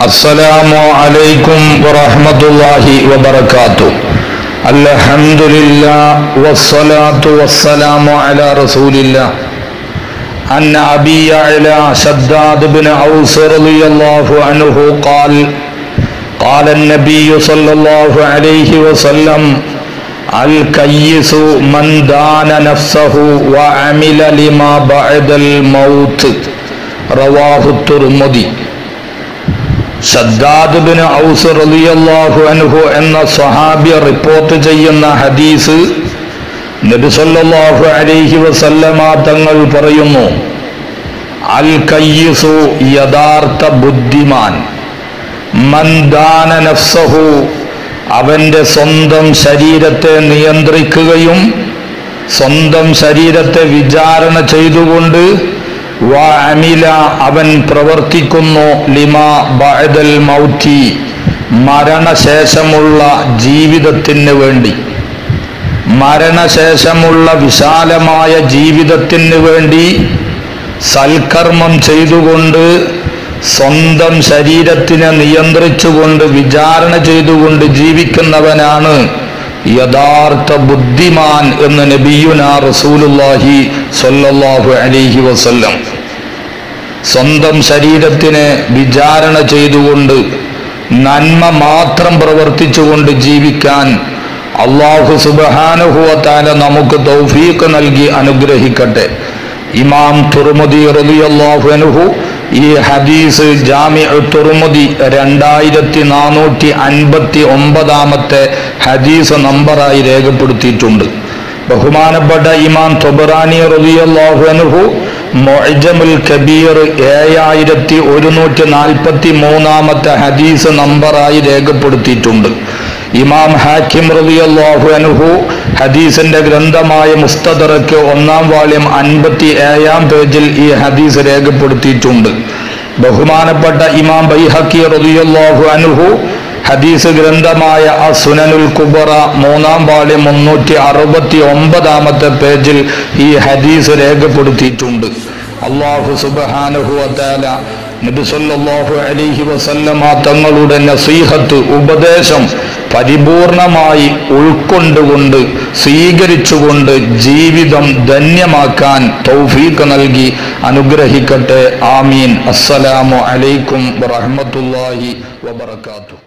السلام عليكم ورحمة الله وبركاته الحمد لله والصلاة والسلام على رسول الله عن أبي يعلى شداد بن أوس رضي الله عنه قال قال النبي صلى الله عليه وسلم الكيس من دان نفسه وعمل لما بعد الموت رواه الترمذي Shaddad bin ഔസ് റളിയല്ലാഹു അൻഹു എന്ന സ്വഹാബി റിപ്പോർട്ട് ചെയ്യുന്ന ഹദീസ് നബി സല്ലല്ലാഹു അലൈഹി വസല്ലമ തങ്ങൾ പറയുന്നു അൽ കയ്യിസു യഥാർത്ഥ ബുദ്ധിമാൻ മന്ദാന നഫ്സഹു അവന്റെ സ്വന്തം ശരീരത്തെ നിയന്ത്രിക്കുകയും സ്വന്തം ശരീരത്തെ വിചാരണ ചെയ്തുകൊണ്ട് വഅമില അവൻ പ്രവർത്തിക്കുന്നു ലിമ ബഅദൽ മൗത്തി മരണശേഷമുള്ള ജീവിതത്തിന് വേണ്ടി മരണശേഷമുള്ള വിശാലമായ ജീവിതത്തിന് വേണ്ടി സൽക്കർമ്മം ചെയ്തുകൊണ്ട് സ്വന്തം ശരീരത്തിനെ നിയന്ത്രിച്ചുകൊണ്ട് വിചാരണ ചെയ്തുകൊണ്ട് ജീവിക്കുന്നവനാണ് യഥാർത്ഥ ബുദ്ധിമാൻ എന്ന് നബിയുന റസൂലുല്ലാഹി സ്വല്ലല്ലാഹു അലൈഹി വസല്ലം സ്വന്തം ശരീരത്തിനെ വിചാരണ ചെയ്തുകൊണ്ട് നന്മ മാത്രം പ്രവർത്തിച്ചുകൊണ്ട് ജീവിക്കാൻ അള്ളാഹു സുബഹാനുഹുവത്താല നമുക്ക് തൗഫീഖ് നൽകി അനുഗ്രഹിക്കട്ടെ ഇമാം തുറമുദി റളിയല്ലാഹു അൻഹു ഈ ഹദീസ് ജാമി തുറമുദി രണ്ടായിരത്തി നാനൂറ്റി അൻപത്തി ഒമ്പതാമത്തെ ഹദീസ് നമ്പറായി രേഖപ്പെടുത്തിയിട്ടുണ്ട് ബഹുമാനപ്പെട്ട ഇമാം തൊബറാനി റളിയല്ലാഹു അൻഹു മൊയ്ജമുൽ കബീർ ഏഴായിരത്തി ഒരുന്നൂറ്റി നാൽപ്പത്തി മൂന്നാമത്തെ ഹദീസ് നമ്പറായി രേഖപ്പെടുത്തിയിട്ടുണ്ട് ഇമാം ഹാക്കിം റളിയല്ലാഹു അൻഹു ഹദീസിന്റെ ഗ്രന്ഥമായ മുസ്തദറക്ക് ഒന്നാം വാള്യം അൻപത്തി ഏഴാം പേജിൽ ഈ ഹദീസ് രേഖപ്പെടുത്തിയിട്ടുണ്ട് ബഹുമാനപ്പെട്ട ഇമാം ബൈഹക്കി റളിയല്ലാഹു അൻഹു ഹദീസ് ഗ്രന്ഥമായ അ സുനനുൽ കുബറ മൂന്നാം വാള്യം മുന്നൂറ്റി അറുപത്തി ഒമ്പതാമത്തെ പേജിൽ ഈ ഹദീസ് രേഖപ്പെടുത്തിയിട്ടുണ്ട് അള്ളാഹു സുബഹാനുഹുവത്താല നബിസല്ലാഹു അലിഹി വസല്ലമ തങ്ങളുടെ നസീഹത്ത് ഉപദേശം പരിപൂർണമായി ഉൾക്കൊണ്ടുകൊണ്ട് സ്വീകരിച്ചുകൊണ്ട് ജീവിതം ധന്യമാക്കാൻ തൗഫീഖ് നൽകി അനുഗ്രഹിക്കട്ടെ ആമീൻ അസ്സലാമു അലൈക്കും വറഹ്മത്തുള്ളാഹി വബറകാതുഹു